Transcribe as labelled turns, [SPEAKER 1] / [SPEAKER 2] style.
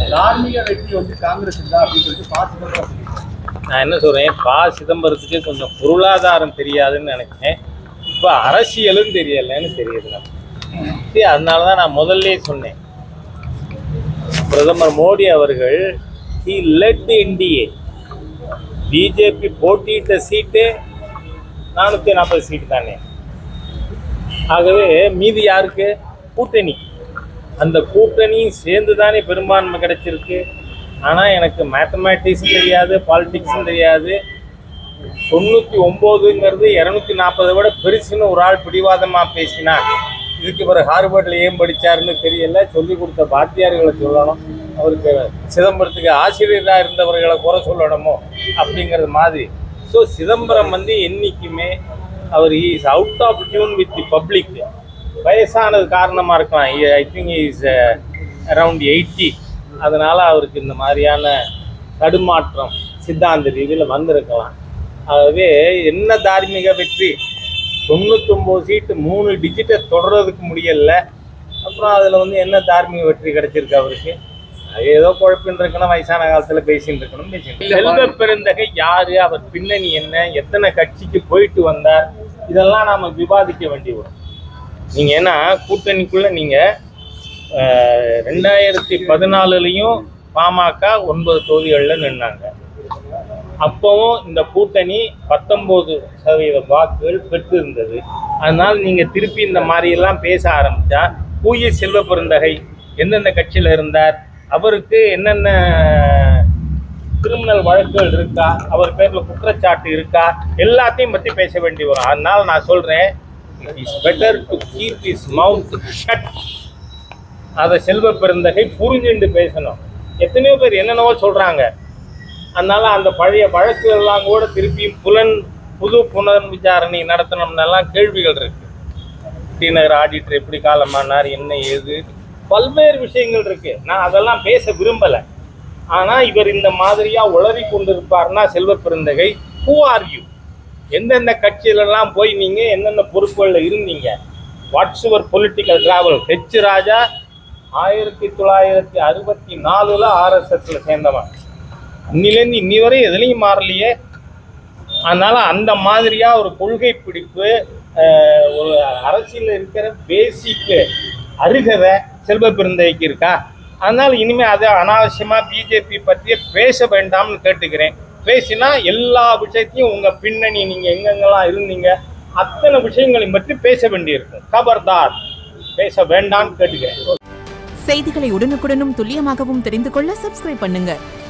[SPEAKER 1] தார்மீக வெற்றி வந்து காங்கிரஸ் தான் அப்படின்னு சொல்லிட்டு பார்த்து
[SPEAKER 2] நான் என்ன சொல்றேன் பா சிதம்பரத்துக்கு கொஞ்சம் பொருளாதாரம் தெரியாதுன்னு நினைச்சேன் இப்போ அரசியலும் தெரியலன்னு தெரியுது நமக்கு அதனால தான் நான் முதல்ல சொன்னேன் பிரதமர் மோடி அவர்கள் ஹி லெட் என்டிஏ பிஜேபி போட்டியிட்ட சீட்டு நானூற்றி நாற்பது சீட்டு தானே ஆகவே மீதி யாருக்கு கூட்டணி அந்த கூட்டணியும் சேர்ந்து தானே பெரும்பான்மை கிடைச்சிருக்கு ஆனால் எனக்கு மேத்தமேட்டிக்ஸும் தெரியாது பாலிட்டிக்ஸும் தெரியாது தொண்ணூற்றி ஒம்போதுங்கிறது இரநூத்தி நாற்பதை விட பெருசுன்னு ஒரு ஆள் பிடிவாதமாக பேசினா இதுக்கு பிறகு ஹார்வர்டில் ஏன் படித்தாருன்னு தெரியல சொல்லி கொடுத்த வாத்தியார்களை சொல்லணும் அவருக்கு சிதம்பரத்துக்கு ஆசிரியராக இருந்தவர்களை குறை சொல்லணுமோ அப்படிங்கிறது மாதிரி ஸோ சிதம்பரம் வந்து என்றைக்குமே அவர் is out of tune with the public வயசானது காரணமாக இருக்கலாம் I think is around eighty அதனால் அவருக்கு இந்த மாதிரியான தடுமாற்றம் சித்தாந்த ரீதியில் வந்திருக்கலாம் ஆகவே என்ன தார்மீக வெற்றி தொண்ணூத்தொம்பது சீட்டு மூணு டிஜிட்டை தொடர்றதுக்கு முடியல அப்புறம் அதில் வந்து என்ன தார்மீக வெற்றி கிடைச்சிருக்கு அவருக்கு அது ஏதோ குழப்பின்னு இருக்கணும் வயசான காலத்தில் பேசின்னு இருக்கணும் பேசிட்டு செல்வ பெருந்தகை யாரு அவர் பின்னணி என்ன எத்தனை கட்சிக்கு போயிட்டு வந்தார் இதெல்லாம் நாம விவாதிக்க வேண்டி வரும் நீங்க ஏன்னா கூட்டணிக்குள்ள நீங்க அஹ், ரெண்டாயிரத்தி பதினாலுலயும் பாமக ஒன்பது தொகுதிகளில் நின்னாங்க அப்பவும் இந்த கூட்டணி பத்தொன்பது சதவீத வாக்குகள் பெற்று இருந்தது அதனால் நீங்க திருப்பி இந்த மாதிரி எல்லாம் பேச ஆரம்பிச்சா பூய செல்வ பெருந்தகை எந்தெந்த கட்சியில இருந்தார் அவருக்கு என்னென்ன கிரிமினல் வழக்குகள் இருக்கா அவர் பேர்ல குற்றச்சாட்டு இருக்கா எல்லாத்தையும் பத்தி பேச வேண்டி வரும் அதனால நான் சொல்றேன் it's better to keep is mouth shut அதை செல்வ பெருந்தகை புரிஞ்சுண்டு பேசணும் எத்தனையோ பேர் என்னென்னவோ சொல்றாங்க அதனால அந்த பழைய வழக்குகள் எல்லாம் கூட திருப்பியும் புலன் புது புனர் விசாரணை நடத்தணும்னெல்லாம் கேள்விகள் இருக்கு டி நகர் ஆடிட்டர் எப்படி காலமானார் என்ன ஏது பல்வேறு விஷயங்கள் இருக்கு நான் அதெல்லாம் பேச விரும்பல ஆனா இவர் இந்த மாதிரியா உளறி கொண்டிருப்பார்னா செல்வ பெருந்தகை ஹூ ஆர் யூ எந்தெந்த கட்சியிலெல்லாம் போய் நீங்க எந்தெந்த பொறுப்புகளில் இருந்தீங்க what's your political travel H Raja ஆயிரத்தி தொள்ளாயிரத்தி அறுபத்தி நாலுல ஆர்எஸ்எஸ்ல சேர்ந்தவன் இன்னிலேருந்து இன்னி வரை எதுலையும் மாறலையே அதனால அந்த மாதிரியா ஒரு கொள்கை பிடிப்பு அஹ், ஒரு அரசியல் இருக்கிற பேசிக் அருகதை செல்வ பெருந்தைக்கு இருக்கா அதனால இனிமே அதை அனாவசியமா பிஜேபி பற்றியே பேச வேண்டாம்னு கேட்டுக்கிறேன் பேசினா எல்லா விஷயத்தையும் உங்க பின்னணி நீங்க எங்கெங்கெல்லாம் இருந்தீங்க அத்தனை விஷயங்களையும் பற்றி பேச வேண்டியிருக்கும் கபர்தார் பேச வேண்டாம்னு கேட்டுக்கிறேன்
[SPEAKER 3] செய்திகளை உடனுக்குடனும் துல்லியமாகவும் தெரிந்து கொள்ள சப்ஸ்கிரைப் பண்ணுங்க